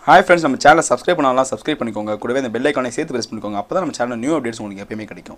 hi friends நம்ம சேனலை subscribe பண்ணலாம் சப்ஸ்கிரைப் பண்ணிக்கோங்க கூடவே இந்த பெல் ஐக்கானை சேர்த்து ப்ரெஸ் பண்ணிக்கோங்க அப்போ தான் நம்ம சேனல் நியூ அப்டேட்ஸ் உங்களுக்கு எப்பயுமே கிடைக்கும்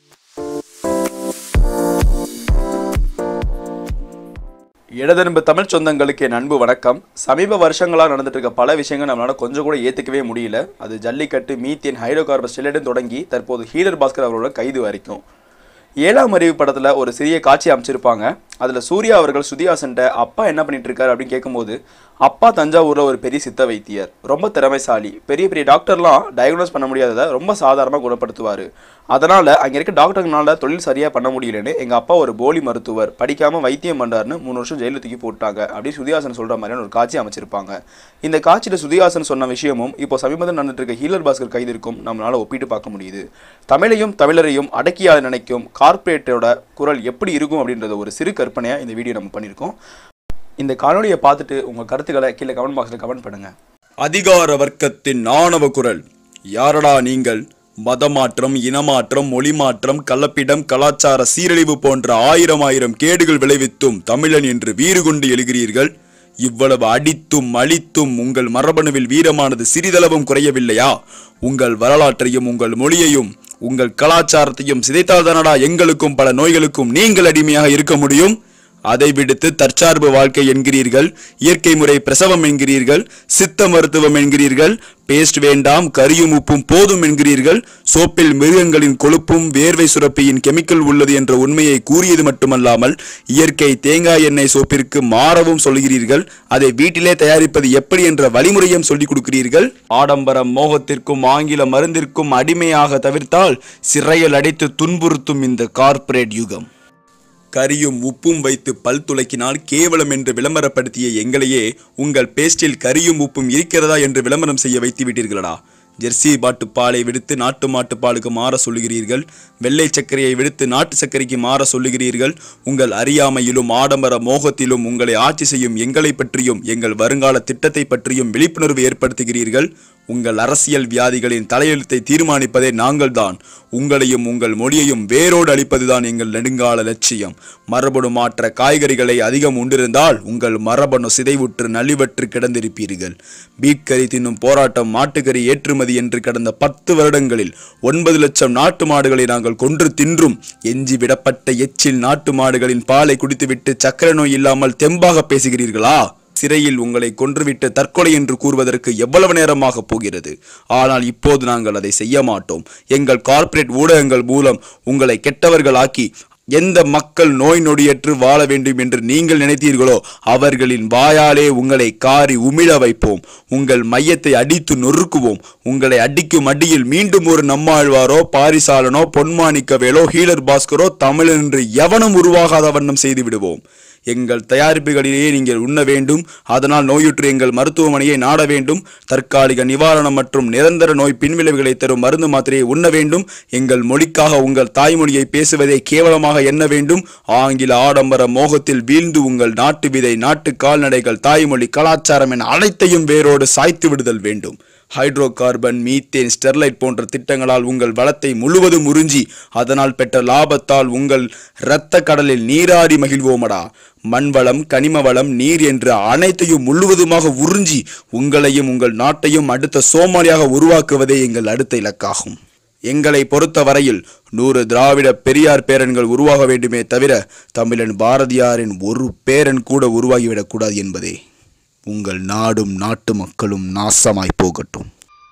இடதெரும்பு தமிழ் சொந்தங்களுக்கு என் அன்பு வணக்கம் சமீப வருஷங்களாக நடந்துட்டு இருக்க பல விஷயங்கள் நம்மளால கொஞ்சம் கூட ஏற்றுக்கவே முடியல அது ஜல்லிக்கட்டு மீத்தேன் ஹைட்ரோகார்பன் ஸ்டெலைடன் தொடங்கி தற்போது ஹீலர் பாஸ்கர் அவரோட கைது வரைக்கும் ஏழாம் அறிவு படத்தில் ஒரு சிறிய காட்சி அமைச்சிருப்பாங்க அதில் சூர்யா அவர்கள் சுதிஹாசன்ட்ட அப்பா என்ன பண்ணிட்டு இருக்காரு அப்படின்னு கேட்கும்போது அப்பா தஞ்சாவூரில் ஒரு பெரிய சித்த வைத்தியர் ரொம்ப திறமைசாலி பெரிய பெரிய டாக்டர்லாம் டயக்னோஸ் பண்ண முடியாததை ரொம்ப சாதாரணமாக குணப்படுத்துவார் அதனால் அங்கே இருக்க டாக்டர்னால தொழில் சரியாக பண்ண முடியலன்னு எங்கள் அப்பா ஒரு போலி மருத்துவர் படிக்காமல் வைத்தியம் பண்ணாருன்னு மூணு வருஷம் ஜெயிலில் தூக்கி போட்டாங்க அப்படின்னு சுதிஹாசன் சொல்கிற மாதிரியான ஒரு காட்சி அமைச்சிருப்பாங்க இந்த காட்சியில் சுதிஹாசன் சொன்ன விஷயமும் இப்போ சமீபத்தில் நடந்துட்டு இருக்க ஹீலர் பாஸ்கர் கைதிற்கும் நம்மளால் ஒப்பிட்டு பார்க்க முடியுது தமிழையும் தமிழரையும் அடக்கியாத நினைக்கும் கார்ப்பரேட்டோட குரல் எப்படி இருக்கும் அப்படின்றத ஒரு சிறு கற்பனையாக இந்த வீடியோ நம்ம பண்ணியிருக்கோம் இந்த காணொலியை பார்த்துட்டு உங்கள் கருத்துக்களை கீழே கமெண்ட் பாக்ஸில் கமெண்ட் பண்ணுங்கள் அதிகார வர்க்கத்தின் ஆணவ குரல் யாரடா நீங்கள் மதமாற்றம் இனமாற்றம் மொழி மாற்றம் கலப்பிடம் கலாச்சார சீரழிவு போன்ற ஆயிரம் ஆயிரம் கேடுகள் விளைவித்தும் தமிழன் என்று வீறு கொண்டு எழுகிறீர்கள் இவ்வளவு அடித்தும் அழித்தும் உங்கள் மரபணுவில் வீரமானது சிறிதளவும் குறையவில்லையா உங்கள் வரலாற்றையும் உங்கள் மொழியையும் உங்கள் கலாச்சாரத்தையும் சிதைத்தால்தானடா எங்களுக்கும் பல நோய்களுக்கும் நீங்கள் அடிமையாக இருக்க முடியும் அதை விடுத்து தற்சார்பு வாழ்க்கை என்கிறீர்கள் இயற்கை முறை பிரசவம் என்கிறீர்கள் சித்த மருத்துவம் என்கிறீர்கள் பேஸ்ட் வேண்டாம் கரியும் உப்பும் போதும் என்கிறீர்கள் சோப்பில் மிருகங்களின் கொழுப்பும் வேர்வை சுரப்பியின் கெமிக்கல் உள்ளது என்ற உண்மையை கூறியது மட்டுமல்லாமல் இயற்கை தேங்காய் எண்ணெய் சோப்பிற்கு மாறவும் சொல்கிறீர்கள் அதை வீட்டிலே தயாரிப்பது எப்படி என்ற வழிமுறையும் சொல்லிக் கொடுக்கிறீர்கள் ஆடம்பரம் மோகத்திற்கும் ஆங்கில மருந்திற்கும் அடிமையாக தவிர்த்தால் சிறையில் அடைத்து துன்புறுத்தும் இந்த கார்ப்பரேட் யுகம் கரியும் உப்பும் வைத்து பல் துளக்கினால் கேவலம் என்று விளம்பரப்படுத்திய எங்களையே உங்கள் பேஸ்டில் கரியும் உப்பும் இருக்கிறதா என்று விளம்பரம் செய்ய வைத்து விட்டீர்களடா ஜெர்சி பாட்டு பாலை விடுத்து நாட்டு மாட்டு பாலுக்கு மாற சொல்லுகிறீர்கள் வெள்ளை சர்க்கரையை விடுத்து நாட்டு சர்க்கரைக்கு மாற சொல்லுகிறீர்கள் உங்கள் அறியாமையிலும் ஆடம்பர மோகத்திலும் உங்களை ஆட்சி செய்யும் எங்களை பற்றியும் எங்கள் வருங்கால திட்டத்தை பற்றியும் விழிப்புணர்வு ஏற்படுத்துகிறீர்கள் உங்கள் அரசியல் வியாதிகளின் தலையெழுத்தை தீர்மானிப்பதே நாங்கள்தான் உங்களையும் உங்கள் மொழியையும் வேரோடு அளிப்பதுதான் எங்கள் நெடுங்கால லட்சியம் மரபணு மாற்ற காய்கறிகளை அதிகம் உண்டிருந்தால் உங்கள் மரபணு சிதைவுற்று நலிவற்று கிடந்திருப்பீர்கள் பீட் கறி தின்னும் போராட்டம் மாட்டுக்கறி ஏற்றுமதி என்று கடந்த பத்து வருடங்களில் ஒன்பது லட்சம் நாட்டு மாடுகளை நாங்கள் கொன்று தின்றும் எஞ்சி விடப்பட்ட எச்சில் நாட்டு மாடுகளின் பாலை குடித்துவிட்டு சக்கரை நோய் இல்லாமல் தெம்பாக பேசுகிறீர்களா சிறையில் உங்களை கொன்றுவிட்டு தற்கொலை என்று கூறுவதற்கு எவ்வளவு நேரமாக போகிறது ஆனால் இப்போது நாங்கள் அதை செய்ய மாட்டோம் எங்கள் கார்ப்பரேட் ஊடகங்கள் மூலம் உங்களை கெட்டவர்களாக்கி எந்த மக்கள் நோய் நொடியற்று வாழ வேண்டும் என்று நீங்கள் நினைத்தீர்களோ அவர்களின் வாயாலே உங்களை காரி உமிழ வைப்போம் உங்கள் மையத்தை அடித்து நொறுக்குவோம் உங்களை அடிக்கும் அடியில் மீண்டும் ஒரு நம்மாழ்வாரோ பாரிசாலனோ பொன்மாணிக்கவேலோ ஹீலர் பாஸ்கரோ தமிழன் என்று எவனும் உருவாகாத வண்ணம் செய்து விடுவோம் எங்கள் தயாரிப்புகளிலேயே நீங்கள் உண்ண வேண்டும் அதனால் நோயுற்று எங்கள் மருத்துவமனையை நாட வேண்டும் தற்காலிக நிவாரணம் மற்றும் நிரந்தர நோய் பின்விளைவுகளை தரும் மருந்து மாத்திரையை உண்ண வேண்டும் எங்கள் மொழிக்காக உங்கள் தாய்மொழியை பேசுவதை கேவலமாக எண்ண வேண்டும் ஆங்கில ஆடம்பர மோகத்தில் வீழ்ந்து உங்கள் நாட்டு விதை நாட்டு கால்நடைகள் தாய்மொழி கலாச்சாரம் என அனைத்தையும் வேரோடு சாய்த்து விடுதல் வேண்டும் ஹைட்ரோ கார்பன் மீத்தேன் ஸ்டெர்லைட் போன்ற திட்டங்களால் உங்கள் வளத்தை முழுவதும் உறிஞ்சி அதனால் பெற்ற லாபத்தால் உங்கள் இரத்த கடலில் நீராடி மகிழ்வோமடா மண்வளம் கனிம வளம் நீர் என்ற அனைத்தையும் முழுவதுமாக உறிஞ்சி உங்களையும் உங்கள் நாட்டையும் அடுத்த சோமாலியாக உருவாக்குவதே எங்கள் அடுத்த இலக்காகும் எங்களை பொறுத்த வரையில் நூறு திராவிட பெரியார் பேரன்கள் உருவாக வேண்டுமே தவிர தமிழன் பாரதியாரின் ஒரு பேரன் கூட உருவாகிவிடக்கூடாது என்பதே உங்கள் நாடும் நாட்டு மக்களும் நாசமாய் போகட்டும்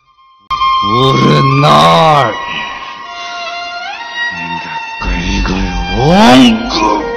ஒரு நாள் இந்த கைகள் ஓங்கும்